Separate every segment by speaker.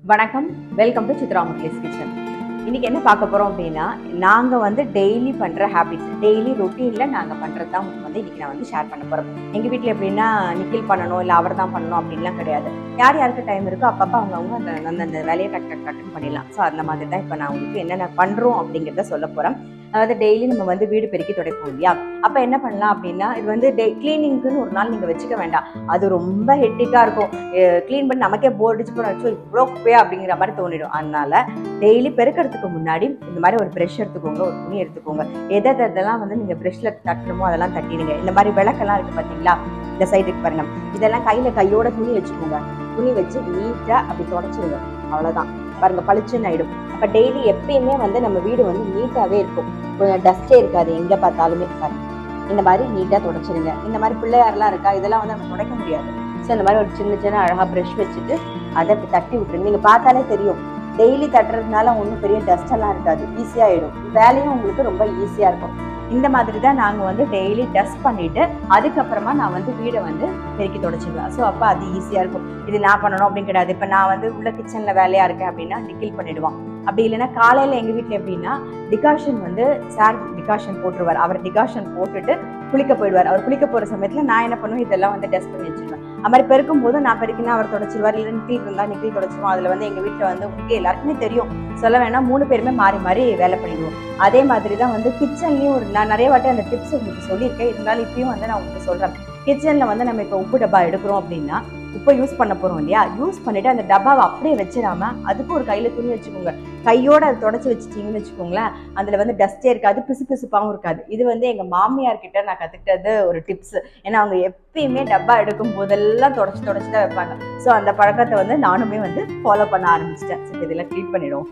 Speaker 1: வணக்கம் welcome to Chitra Mukhlis kitchen இன்னைக்கு என்ன பார்க்க போறோம் அப்படின்னா நாங்க வந்து டெய்லி பண்ற ஹேபிட்ஸ் டெய்லி ரொட்டீன்ல நாங்க பண்றது தான் வந்து இன்னைக்கு நான் வந்து ஷேர் பண்ண போறோம் எங்க வீட்ல எப்படின்னா நிக்கில் பண்ணணும் இல்ல அவர் தான் பண்ணணும் அப்படின்லாம் கிடையாது யார் யாருக்கு டைம் இருக்கோ அப்பப்போ அவங்க அவங்க அந்த அந்த அந்த வேலையை டக் டக் டக்குன்னு பண்ணிடலாம் ஸோ அந்த மாதிரி தான் இப்போ நான் உங்களுக்கு என்னென்ன பண்றோம் அப்படிங்கிறத சொல்ல போறேன் அதாவது டெய்லி நம்ம வந்து வீடு பெருக்கி துடைப்போம் இல்லையா அப்போ என்ன பண்ணலாம் அப்படின்னா இது வந்து டே கிளீனிங்க்குன்னு ஒரு நாள் நீங்கள் வச்சுக்க வேண்டாம் அது ரொம்ப ஹெட்டிக்காக இருக்கும் க்ளீன் பண்ணி நமக்கே போர் அடிச்சு போன வச்சு இவ்வளோ குப்பையா அப்படிங்கிற மாதிரி தோணிடும் அதனால டெய்லி பெருக்கிறதுக்கு முன்னாடி இந்த மாதிரி ஒரு ப்ரெஷ் எடுத்துக்கோங்க ஒரு துணி எடுத்துக்கோங்க எதை எதை எதெல்லாம் வந்து நீங்கள் ப்ரெஷ்ல தட்டணுமோ அதெல்லாம் தட்டிடுங்க இந்த மாதிரி விளக்கெல்லாம் இருக்கு பார்த்தீங்களா இந்த சைடு இருக்கு பாருங்க இதெல்லாம் கையில் கையோட துணி வச்சுக்கோங்க துணி வச்சு நீட்டாக அப்படி தொடச்சிடுங்க அவ்வளோதான் பாருங்க பளிச்சுன்னு ஆயிடும் அப்போ டெய்லி எப்பயுமே வந்து நம்ம வீடு வந்து நீட்டாகவே இருக்கும் கொஞ்சம் டஸ்டே இருக்காது எங்கே பார்த்தாலுமே பாருங்க இந்த மாதிரி நீட்டாக தொடச்சிடுங்க இந்த மாதிரி பிள்ளையாரெல்லாம் இருக்கா இதெல்லாம் வந்து நம்ம துடைக்க முடியாது ஸோ இந்த மாதிரி ஒரு சின்ன சின்ன அழகாக ப்ரஷ் வச்சுட்டு அதை இப்படி தட்டி விட்டுருங்க நீங்கள் பார்த்தாலே தெரியும் டெய்லி தட்டுறதுனால ஒன்றும் பெரிய டஸ்ட் எல்லாம் இருக்காது ஈஸியாகிடும் வேலையும் உங்களுக்கு ரொம்ப ஈஸியாக இருக்கும் இந்த மாதிரி தான் நாங்கள் வந்து டெய்லி டஸ்ட் பண்ணிட்டு அதுக்கப்புறமா நான் வந்து வீடை வந்து பெருக்கி தொடச்சிடுவேன் ஸோ அப்போ அது ஈஸியாக இருக்கும் இது நான் பண்ணணும் அப்படின்னு கிடையாது இப்போ நான் வந்து உள்ள கிச்சனில் வேலையாக இருக்கேன் அப்படின்னா நிக்கில் பண்ணிடுவான் அப்படி இல்லைன்னா காலையில் எங்கள் வீட்டில் எப்படின்னா டிகாஷன் வந்து சார் டிகாஷன் போட்டுருவார் அவர் டிகாஷன் போட்டுட்டு குளிக்க போயிடுவார் அவர் குளிக்க போகிற சமயத்தில் நான் என்ன பண்ணுவேன் இதெல்லாம் வந்து டஸ்ட் பண்ணி வச்சிருவேன் அது மாதிரி பெருக்கும் போது நான் பெருக்கினா அவர் தொடச்சிருவார் இல்லை நிக்கில் இருந்தால் நிக்கில் தொடச்சிருவோம் அதில் வந்து எங்கள் வீட்டில் வந்து உங்களுக்கு எல்லாருக்குமே தெரியும் சொல்ல வேணாம் மூணு பேருமே மாறி மாறி வேலை பண்ணிடுவோம் அதே மாதிரி தான் வந்து கிச்சன்லேயும் ஒரு நான் நிறைய வாட்டி அந்த டிப்ஸ் உங்களுக்கு சொல்லியிருக்கேன் இருந்தாலும் இப்பயும் வந்து நான் உங்களுக்கு சொல்கிறேன் கிச்சனில் வந்து நம்ம இப்போ உப்பு டப்பா எடுக்கிறோம் அப்படின்னா உப்பை யூஸ் பண்ண போகிறோம் இல்லையா யூஸ் பண்ணிவிட்டு அந்த டப்பாவை அப்படியே வச்சிடாம அதுக்கு ஒரு கையில் துணி வச்சுக்கோங்க கையோட அதை தொடச்சி வச்சுட்டீங்கன்னு வச்சுக்கோங்களேன் அதில் வந்து டஸ்டே இருக்காது பிசு பிசுப்பாகவும் இருக்காது இது வந்து எங்கள் மாமியார் கிட்ட நான் கற்றுக்கிட்டது ஒரு டிப்ஸ் ஏன்னா அவங்க எப்பயுமே டப்பா எடுக்கும் போதெல்லாம் தொடச்சி தொடச்சி தான் வைப்பாங்க ஸோ அந்த பழக்கத்தை வந்து நானுமே வந்து ஃபாலோ பண்ண ஆரம்பிச்சிட்டேன் ஸோ இதெல்லாம் க்ளீன் பண்ணிடுவோம்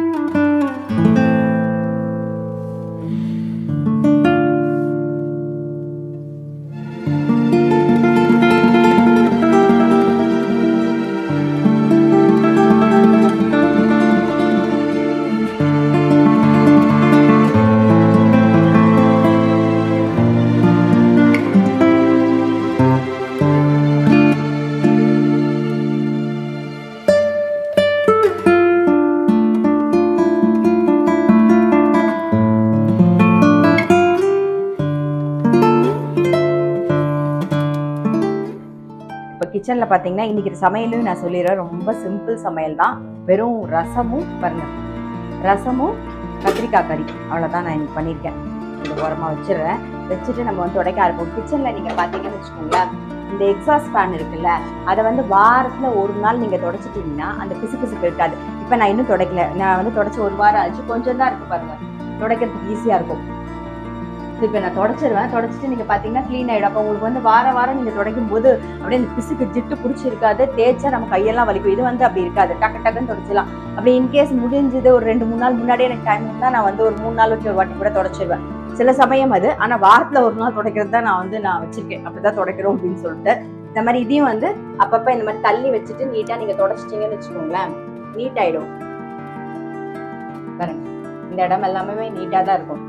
Speaker 1: இப்போ கிச்சனில் பார்த்தீங்கன்னா இன்னைக்கு சமையலும் நான் சொல்லிடுறேன் ரொம்ப சிம்பிள் சமையல் தான் வெறும் ரசமும் பாருங்க ரசமும் கத்திரிக்காய் கறி அவ்வளோதான் நான் இன்னைக்கு பண்ணியிருக்கேன் இது ஓரமாக வச்சிடுறேன் வச்சுட்டு நம்ம வந்து துடைக்க ஆரம்பிப்போம் கிச்சனில் நீங்கள் பார்த்தீங்கன்னு வச்சுக்கோங்களேன் இந்த எக்ஸாஸ்ட் ஃபேன் இருக்குல்ல அதை வந்து வாரத்தில் ஒரு நாள் நீங்கள் தொடச்சிட்டிங்கன்னா அந்த பிசு பிசுப்பு இருக்காது இப்போ நான் இன்னும் துடைக்கல நான் வந்து தொடச்சி ஒரு வாரம் ஆச்சு கொஞ்சம் தான் இருக்கு பாருங்க துடைக்கிறதுக்கு ஈஸியாக இருக்கும் இப்போ நான் தொடச்சிருவேன் தொடச்சிட்டு நீங்கள் பார்த்தீங்கன்னா க்ளீன் ஆகிடும் அப்போ உங்களுக்கு வந்து வார வாரம் நீங்கள் துடைக்கும் போது அப்படியே இந்த பிசுக்கு ஜிட்டு பிடிச்சிருக்காது தேய்ச்சா நம்ம கையெல்லாம் வலிக்கும் இது வந்து அப்படி இருக்காது டக்கு டக்குன்னு தொடச்சிடலாம் அப்படி இன்கேஸ் முடிஞ்சது ஒரு ரெண்டு மூணு நாள் முன்னாடியே எனக்கு டைம் இருந்தால் நான் வந்து ஒரு மூணு நாள் வச்சு ஒரு வாட்டி கூட தொடச்சிருவேன் சில சமயம் அது ஆனால் வாரத்தில் ஒரு நாள் துடைக்கிறது தான் நான் வந்து நான் வச்சிருக்கேன் அப்படி தான் துடைக்கிறோம் அப்படின்னு சொல்லிட்டு இந்த மாதிரி இதையும் வந்து அப்பப்போ இந்த மாதிரி தள்ளி வச்சுட்டு நீட்டாக நீங்கள் தொடச்சிட்டீங்கன்னு வச்சுக்கோங்களேன் நீட் ஆகிடும் பாருங்க இந்த இடம் எல்லாமே நீட்டாக தான் இருக்கும்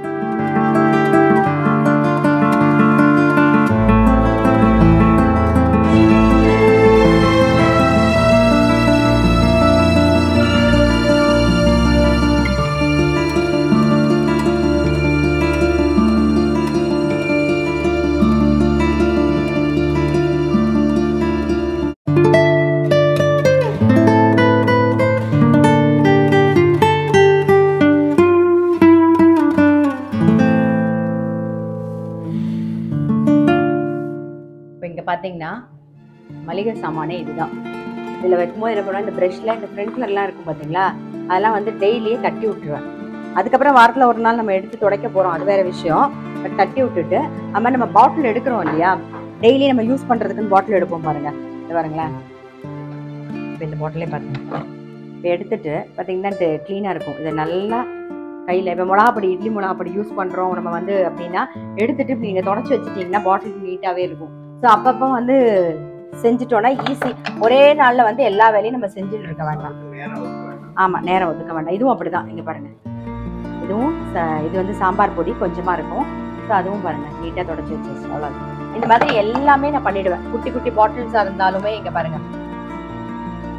Speaker 1: இப்போ இங்கே பார்த்தீங்கன்னா மளிகை சாமானே இதுதான் இதில் வைக்கும்போது என்ன பண்ணுவேன் இந்த ப்ரெஷ்ல இந்த ஃப்ரண்ட்லலாம் இருக்கும் பார்த்தீங்களா அதெல்லாம் வந்து டெய்லியே தட்டி விட்டுருவேன் அதுக்கப்புறம் வாரத்தில் ஒரு நாள் நம்ம எடுத்து துடைக்க போகிறோம் அது வேற விஷயம் பட் தட்டி விட்டுட்டு அது மாதிரி நம்ம பாட்டில் எடுக்கிறோம் இல்லையா டெய்லி நம்ம யூஸ் பண்ணுறதுக்குன்னு பாட்டில் எடுப்போம் பாருங்க இது பாருங்களேன் இப்போ இந்த பாட்டிலே பாருங்க இப்போ எடுத்துட்டு பார்த்தீங்கன்னா இது க்ளீனாக இருக்கும் இதை நல்லா கையில் இப்போ மிளகாப்பொடி இட்லி மிளகாப்பொடி யூஸ் பண்ணுறோம் நம்ம வந்து அப்படின்னா எடுத்துட்டு இப்படி நீங்கள் தொடச்சி வச்சிட்டிங்கன்னா பாட்டில் நீட்டாகவே இருக்கும் ஸோ அப்பப்போ வந்து செஞ்சுட்டோன்னா ஈஸி ஒரே நாளில் வந்து எல்லா வேலையும் நம்ம செஞ்சுட்டு இருக்க வேண்டாம் ஆமாம் நேரம் ஒதுக்க வேண்டாம் இதுவும் அப்படிதான் இங்கே பாருங்க இதுவும் ச- இது வந்து சாம்பார் பொடி கொஞ்சமாக இருக்கும் ஸோ அதுவும் பாருங்க நீட்டாக தொடச்சி வச்சு அவ்வளோதான் இந்த மாதிரி எல்லாமே நான் பண்ணிடுவேன் குட்டி குட்டி பாட்டில்ஸாக இருந்தாலுமே இங்கே பாருங்க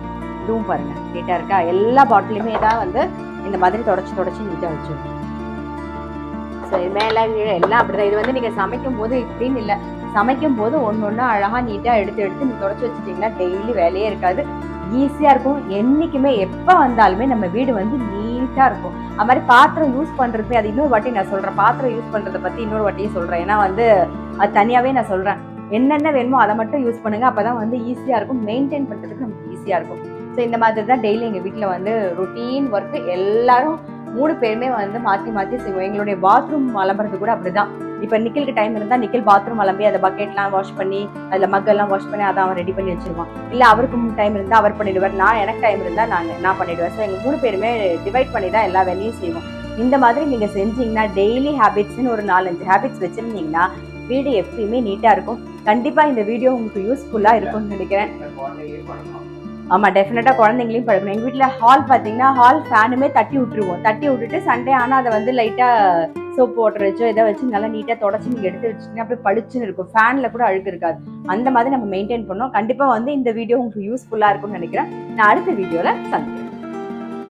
Speaker 1: இதுவும் பாருங்க நீட்டாக இருக்கா எல்லா பாட்டிலுமே தான் வந்து இந்த மாதிரி தொடச்சி தொடச்சி நீட்டாக வச்சிருக்கோம் ஸோ இது மேலே கீழே எல்லாம் அப்படிதான் இது வந்து நீங்கள் சமைக்கும் போது இப்படின்னு இல்லை சமைக்கும் போது ஒன்று ஒன்று அழகாக நீட்டாக எடுத்து எடுத்து நீங்கள் தொடச்சி வச்சிட்டிங்கன்னா டெய்லி வேலையே இருக்காது ஈஸியாக இருக்கும் என்றைக்குமே எப்போ வந்தாலுமே நம்ம வீடு வந்து நீட்டாக இருக்கும் அது மாதிரி பாத்திரம் யூஸ் பண்ணுறது அது இன்னொரு வாட்டி நான் சொல்கிறேன் பாத்திரம் யூஸ் பண்ணுறதை பற்றி இன்னொரு வாட்டியும் சொல்கிறேன் ஏன்னா வந்து அது தனியாகவே நான் சொல்கிறேன் என்னென்ன வேணுமோ அதை மட்டும் யூஸ் பண்ணுங்க அப்போ தான் வந்து ஈஸியாக இருக்கும் மெயின்டைன் பண்ணுறதுக்கு நமக்கு ஈஸியாக இருக்கும் ஸோ இந்த மாதிரி தான் டெய்லி எங்கள் வீட்டில் வந்து ரொட்டீன் ஒர்க்கு எல்லாரும் மூணு பேருமே வந்து மாற்றி மாற்றி செய்வோம் எங்களுடைய பாத்ரூம் அலம்புறது கூட அப்படிதான் இப்போ நிக்கிலுக்கு டைம் இருந்தால் நிக்கில் பாத்ரூம் அலம்பி அதை பக்கெட்லாம் வாஷ் பண்ணி அதில் மக்கெல்லாம் வாஷ் பண்ணி அதை அவன் ரெடி பண்ணி வச்சிருவான் இல்லை அவருக்கும் டைம் இருந்தால் அவர் பண்ணிடுவார் நான் எனக்கு டைம் இருந்தால் நான் நான் பண்ணிடுவேன் ஸோ எங்கள் மூணு பேருமே டிவைட் பண்ணி தான் எல்லா வேலையும் செய்வோம் இந்த மாதிரி நீங்கள் செஞ்சீங்கன்னா டெய்லி ஹேபிட்ஸ்னு ஒரு நாலஞ்சு ஹேபிட்ஸ் வச்சுருந்தீங்கன்னா வீடு எப்பயுமே நீட்டாக இருக்கும் கண்டிப்பாக இந்த வீடியோ உங்களுக்கு யூஸ்ஃபுல்லாக இருக்கும்னு நினைக்கிறேன் ஆமாம் டெஃபினட்டாக குழந்தைங்களையும் பழக்கணும் எங்கள் வீட்டில் ஹால் பார்த்தீங்கன்னா ஹால் ஃபேனுமே தட்டி விட்டுருவோம் தட்டி விட்டுட்டு சண்டே ஆனால் அதை வந்து லைட்டாக சோப் வாட்டர் வச்சோ இதை வச்சு நல்லா நீட்டாக தொடச்சி நீங்கள் எடுத்து வச்சிங்கன்னா அப்படியே பளிச்சுன்னு இருக்கும் ஃபேனில் கூட அழுக்கு இருக்காது அந்த மாதிரி நம்ம மெயின்டைன் பண்ணோம் கண்டிப்பாக வந்து இந்த வீடியோ உங்களுக்கு யூஸ்ஃபுல்லாக இருக்கும்னு நினைக்கிறேன் நான் அடுத்த வீடியோவில் சந்திக்கிறேன்